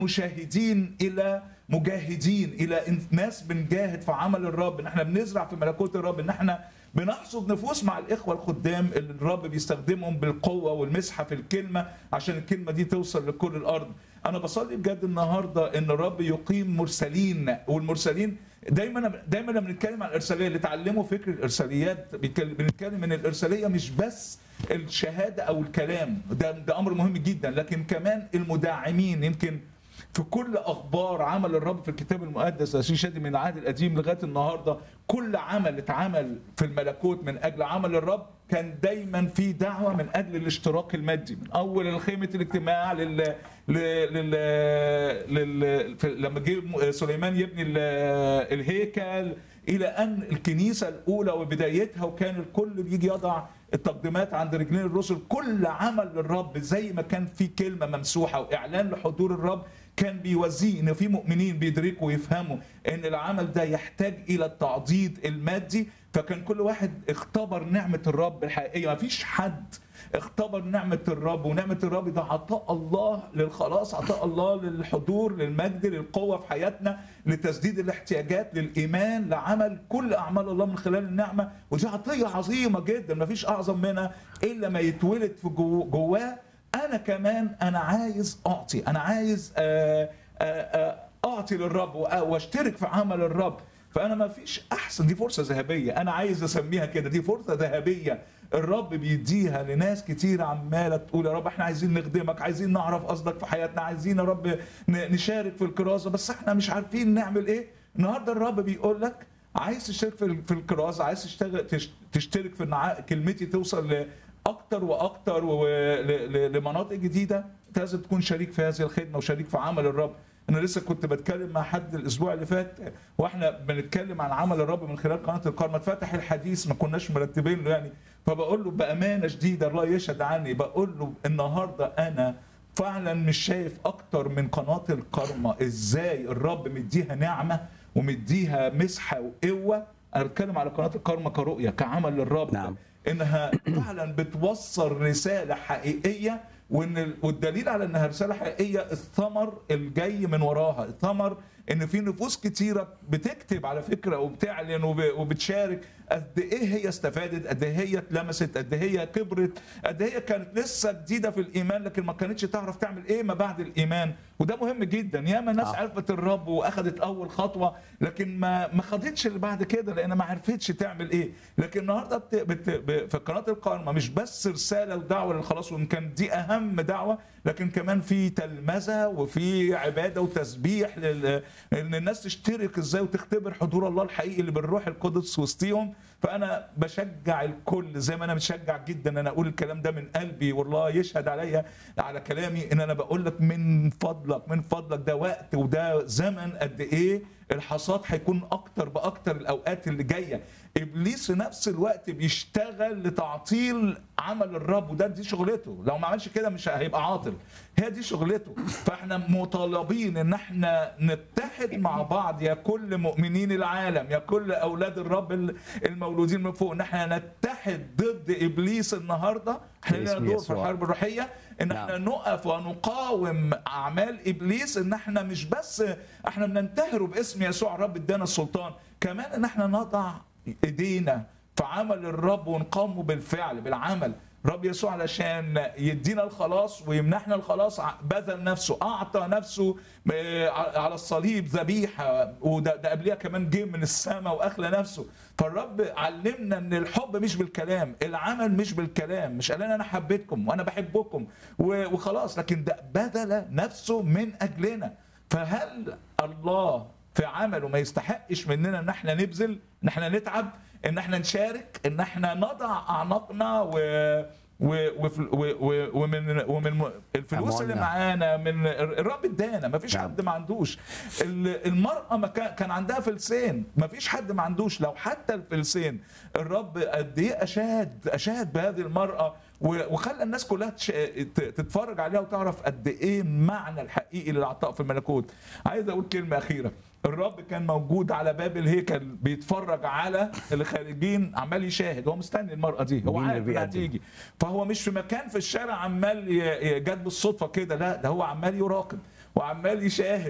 مشاهدين الى مجاهدين الى إن- ناس بنجاهد في عمل الرب ان احنا بنزرع في ملكوت الرب ان احنا بنحصد نفوس مع الاخوه الخدام اللي الرب بيستخدمهم بالقوه والمسحه في الكلمه عشان الكلمه دي توصل لكل الارض انا بصلي بجد النهارده ان الرب يقيم مرسلين والمرسلين دايما دايما لما بنتكلم عن الارساليه اللي اتعلموا فكر الارساليات بيتكلم- بنتكلم ان الارساليه مش بس الشهاده او الكلام ده ده امر مهم جدا لكن كمان المدعمين يمكن في كل اخبار عمل الرب في الكتاب المقدس يا شادي من العهد القديم لغايه النهارده كل عمل اتعمل في الملكوت من اجل عمل الرب كان دايما في دعوه من اجل الاشتراك المادي من اول خيمه الاجتماع لل لل, لل... لل... في- لما جه سليمان يبني ال- الهيكل الى ان الكنيسه الاولى وبدايتها وكان الكل بيجي يضع التقديمات عند رجلين الرسل كل عمل للرب زي ما كان في كلمه ممسوحه واعلان لحضور الرب كان بيوزيه ان في مؤمنين بيدركوا ويفهموا ان العمل ده يحتاج الى التعضيد المادي فكان كل واحد اختبر نعمه الرب الحقيقيه ما فيش حد اختبر نعمة الرب ونعمة الرب ده عطاء الله للخلاص عطاء الله للحضور للمجد للقوة في حياتنا لتسديد الاحتياجات للإيمان لعمل كل أعمال الله من خلال النعمة ودي عطية عظيمة جدا مفيش أعظم منها إلا ما يتولد في جو- جواه أنا كمان أنا عايز أعطي أنا عايز آه، آه، آه، أعطي للرب وأ- واشترك في عمل الرب فانا ما فيش احسن دي فرصه ذهبيه انا عايز اسميها كده دي فرصه ذهبيه الرب بيديها لناس كتير عماله تقول يا رب احنا عايزين نخدمك عايزين نعرف قصدك في حياتنا عايزين يا رب ن- نشارك في الكرازه بس احنا مش عارفين نعمل ايه النهارده الرب بيقول لك عايز تشترك في ال- في الكرازه عايز تشتغل تش- تشترك في ان ع- كلمتي توصل لاكتر واكتر ول- ل- لمناطق جديده أنت لازم تكون شريك في هذه الخدمه وشريك في عمل الرب انا لسه كنت بتكلم مع حد الاسبوع اللي فات واحنا بنتكلم عن عمل الرب من خلال قناه الكرمه اتفتح الحديث ما كناش مرتبين له يعني فبقول له بامانه شديده الله يشهد عني بقول له النهارده انا فعلا مش شايف اكتر من قناه الكرمه ازاي الرب مديها نعمه ومديها مسحه وقوه انا بتكلم على قناه الكرمه كرؤيه كعمل للرب نعم. انها فعلا بتوصل رساله حقيقيه وان ال- والدليل على انها رساله حقيقيه الثمر الجاي من وراها الثمر ان في نفوس كتيره بتكتب على فكره وبتعلن وب- وبتشارك قد ايه هي استفادت قد ايه هي اتلمست قد ايه هي كبرت قد ايه هي كانت لسه جديده في الايمان لكن ما كانتش تعرف تعمل ايه ما بعد الايمان وده مهم جدا ياما ناس آه. عرفت الرب واخدت اول خطوه لكن ما ما خدتش اللي بعد كده لان ما عرفتش تعمل ايه لكن النهارده بت... بت... ب... في قناه القرمه مش بس رساله ودعوه للخلاص وان كان دي اهم دعوه لكن كمان في تلمذه وفي عباده وتسبيح لل... ان الناس تشترك ازاي وتختبر حضور الله الحقيقي اللي بالروح القدس وسطيهم فانا بشجع الكل زي ما انا متشجع جدا ان انا اقول الكلام ده من قلبي والله يشهد عليا على كلامي ان انا بقول لك من فضلك من فضلك ده وقت وده زمن قد ايه الحصاد هيكون اكتر باكتر الاوقات اللي جايه ابليس في نفس الوقت بيشتغل لتعطيل عمل الرب وده دي شغلته لو ما عملش كده مش هيبقى عاطل هي دي شغلته فاحنا مطالبين ان احنا نتحد مع بعض يا كل مؤمنين العالم يا كل اولاد الرب ال- المولودين من فوق ان احنا نتحد ضد ابليس النهارده احنا لنا باسم دور في يسوع. الحرب الروحيه ان نعم. احنا نقف ونقاوم اعمال ابليس ان احنا مش بس احنا بننتهره باسم يسوع الرب ادانا السلطان كمان ان احنا نضع ايدينا في عمل الرب ونقاومه بالفعل بالعمل رب يسوع علشان يدينا الخلاص ويمنحنا الخلاص ع- بذل نفسه اعطى نفسه آه، على الصليب ذبيحه وده ده قبلها كمان جه من السماء واخلى نفسه فالرب علمنا ان الحب مش بالكلام العمل مش بالكلام مش قال لنا انا حبيتكم وانا بحبكم و- وخلاص لكن ده بذل نفسه من اجلنا فهل الله في عمله ما يستحقش مننا ان احنا نبذل ان احنا نتعب ان احنا نشارك ان احنا نضع اعناقنا و و وف- و- و- ومن ومن الفلوس اللي أموالنا. معانا من الرب ادانا ما فيش نعم. حد ما عندوش ال- المراه ما كان كان عندها فلسين ما فيش حد ما عندوش لو حتى الفلسين الرب قد ايه اشاد اشاد بهذه المراه و- وخلى الناس كلها تش- ت- تتفرج عليها وتعرف قد ايه المعنى الحقيقي للعطاء في الملكوت عايز اقول كلمه اخيره الرب كان موجود على باب الهيكل بيتفرج على اللي خارجين عمال يشاهد هو مستني المراه دي هو مين اللي عارف انها بيقدم؟ تيجي فهو مش في مكان في الشارع عمال ي- ي- جت بالصدفه كده لا ده هو عمال يراقب وعمال يشاهد